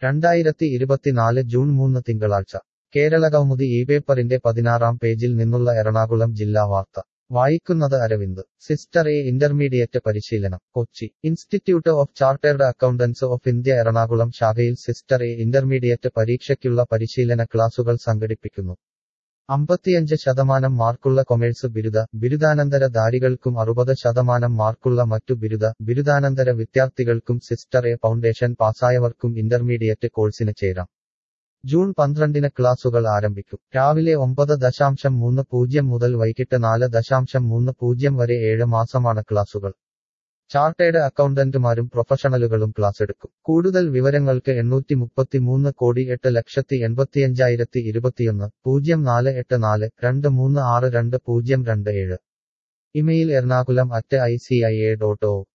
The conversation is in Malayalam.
രണ്ടായിരത്തി ഇരുപത്തിനാല് ജൂൺ മൂന്ന് തിങ്കളാഴ്ച കേരളകൗമുദി ഈ പേപ്പറിന്റെ പതിനാറാം പേജിൽ നിന്നുള്ള എറണാകുളം ജില്ലാ വാർത്ത വായിക്കുന്നത് അരവിന്ദ് സിസ്റ്റർ എ ഇന്റർമീഡിയറ്റ് പരിശീലനം Kochi Institute of Chartered Accountants of India Ernakulam ശാഖയിൽ സിസ്റ്റർ എ ഇന്റർമീഡിയറ്റ് പരീക്ഷയ്ക്കുള്ള പരിശീലന ക്ലാസുകൾ സംഘടിപ്പിക്കുന്നു അമ്പത്തിയഞ്ച് ശതമാനം മാർക്കുള്ള കൊമേഴ്സ് ബിരുദ ബിരുദാനന്തര ധാരികൾക്കും അറുപത് ശതമാനം മാർക്കുള്ള മറ്റു ബിരുദ ബിരുദാനന്തര വിദ്യാർത്ഥികൾക്കും സിസ്റ്റർ എ ഫൗണ്ടേഷൻ പാസ്സായവർക്കും ഇന്റർമീഡിയറ്റ് കോഴ്സിന് ചേരാം ജൂൺ പന്ത്രണ്ടിന് ക്ലാസുകൾ ആരംഭിക്കും രാവിലെ ഒമ്പത് ദശാംശം മൂന്ന് പൂജ്യം മുതൽ വൈകിട്ട് നാല് ദശാംശം മൂന്ന് പൂജ്യം വരെ ഏഴ് മാസമാണ് ക്ലാസുകൾ ചാർട്ടേഡ് അക്കൗണ്ടന്റുമാരും പ്രൊഫഷണലുകളും ക്ലാസ് എടുക്കും കൂടുതൽ വിവരങ്ങൾക്ക് എണ്ണൂറ്റി മുപ്പത്തിമൂന്ന് കോടി എട്ട് ലക്ഷത്തി എൺപത്തിയഞ്ചായിരത്തി ഇരുപത്തിയൊന്ന് പൂജ്യം നാല് എട്ട് നാല് രണ്ട് മൂന്ന് ആറ് രണ്ട് പൂജ്യം രണ്ട് ഏഴ് email Ernakulam at I C I A dot O